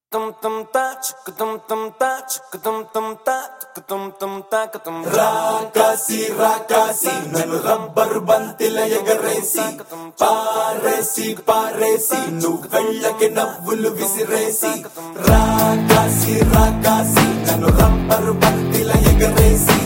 tum tum ta chuk tum tum ta chuk tum tum ta chuk tum tum ta ka tum రాకాసి రాకాసి నన్ను rubber బంతిల ఎగరేసి పారేసి పారేసి నువ్వు వెళ్ళకి నవ్వులు విసిరేసి రాకాసి రాకాసి నన్ను రబ్బరు బంతిల ఎగరేసి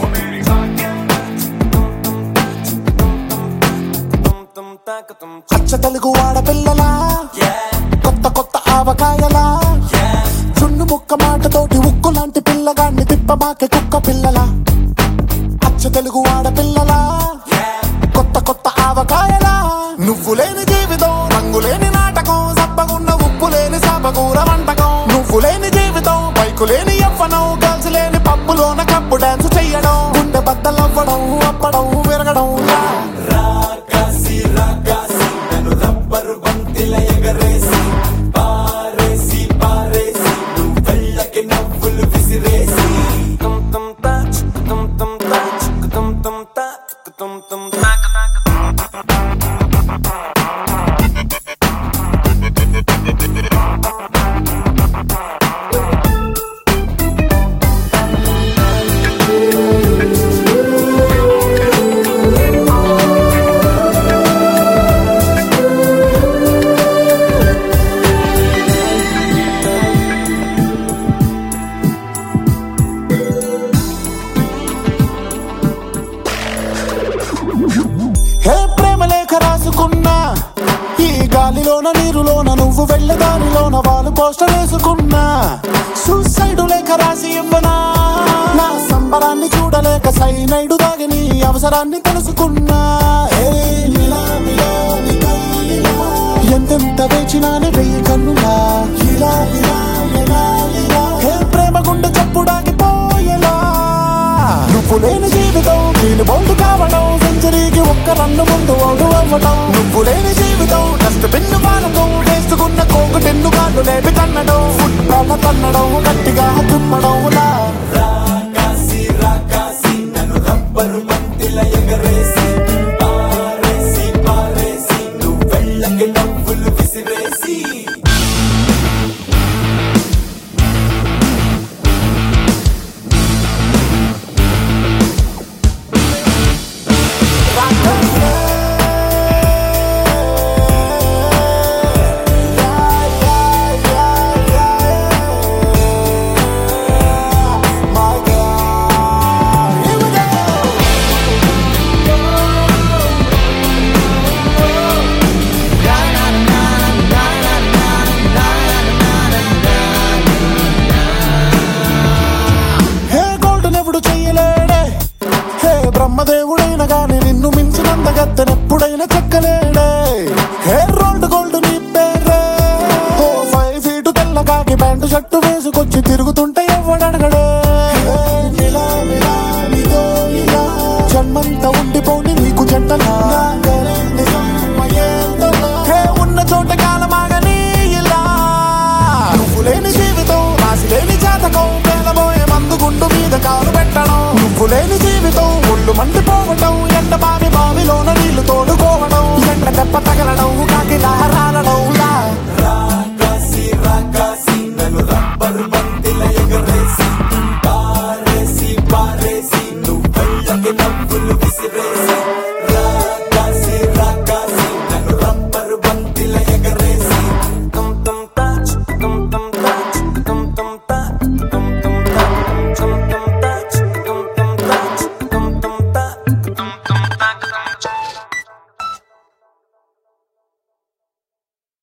tum tum ta ka tum అచ్చ తెలుగు ఆడపిల్లలా కొత్త కొత్త ఆవకాయలా చున్ను ముక్క మాటతోటి ఉక్కు లాంటి పిల్లగాన్ని తిప్పమాకే కుక్క పిల్లలా అచ్చ తెలుగు ఆడపిల్లలా కొత్త కొత్త ఆవకాయలా నువ్వు లేని జీవితం రంగు లేని నాటకం సబ్బగున్న ఉప్పు లేని సాపకూర వంటకం నువ్వు లేని జీవితం బైకు లేని యవ్వనం గర్ల్స్ లేని పప్పులోన కప్పు డాన్స్ చెయ్యడం గుండె బద్దలవ్వడం అప్పడం విరగడం లా. రాకాసి రాకాసి నన్ను రబ్బరు బంతిల ఎగరేసి పారేసి పారేసి నువ్వు వెళ్ళకి నవ్వులు విసిరేసి tum tum ta chuk tum tum ta chuk tum tum ta chuk tum tum ta ka ta ka tum హే ప్రేమ లేఖ రాసుకున్నా ఈ గాలిలోన నీరులోన నువ్వు వెళ్ళే దారిలోన వాళ్ళు పోస్టర్ వేసుకున్నా సూసైడ్ లేఖ రాసి ఇవ్వనా నా సంబరాన్ని చూడలేక సైనైడు దాగి నీ అవసరాన్ని తెలుసుకున్నా హే మిలా మిలా మిలా మిలా. ఎంతెంత వేచినాని వెయ్యి కన్నులా ఇలా ఇలా ఇలా ఇలా హే ప్రేమ గుండె చప్పుడాగిపోయేలా నువ్వు లేని జీవితం నేను బౌండు కావడం సెంచరీకి ఒక్క రన్ను ముందు అవుడు అవ్వడం నువ్వు లేని జీవితం డస్ట్ బిన్ను పాలతో వేసుకున్న కోకు టెన్ను కాళ్ళు లేపి తన్నడం ఫుట్బాల్ తన్నడం గట్టిగా తుమ్మడం లా రాకాసి రాకాసి నన్ను రబ్బరు బంతిల ఎగరేసి పారేసి పారేసి నువ్వు వెళ్ళకి నవ్వులు విసిరేసి My God. Here we go. Hey golden ఎవడు చెయ్యలేడే హే బ్రహ్మదేవుడైన గాని నిన్ను మించినంత గత్తెనెప్పుడైనా చెక్కలేడే హే రోల్డ్ గోల్డ్ నీ పేరే ఓ ఫైవ్ ఫీట్ తెల్లగాకి ప్యాంటు షర్టు వేసుకొచ్చి తిరుగుతుంటే ఎవడడగడే హే మిలా మిలా నిదో ఇలా జన్మంతా ఉండిపోని నీకు జంటలా హే ఉన్న చోట కాలమాగని ఇలా నువ్వు లేని జీవితం రాసి లేని జాతకం పేలబోయే మందు గుండు మీద కాలు పెట్టడం నువ్వు లేని జీవితం ఒళ్ళు మండిపోవటం ఎండ బావి బావిలోన నీళ్లు తోడుకోవడం ఎండ దెబ్బ తగలడం కాకి రాలడం లా రాకాసి రాకాసి నన్ను రబ్బరు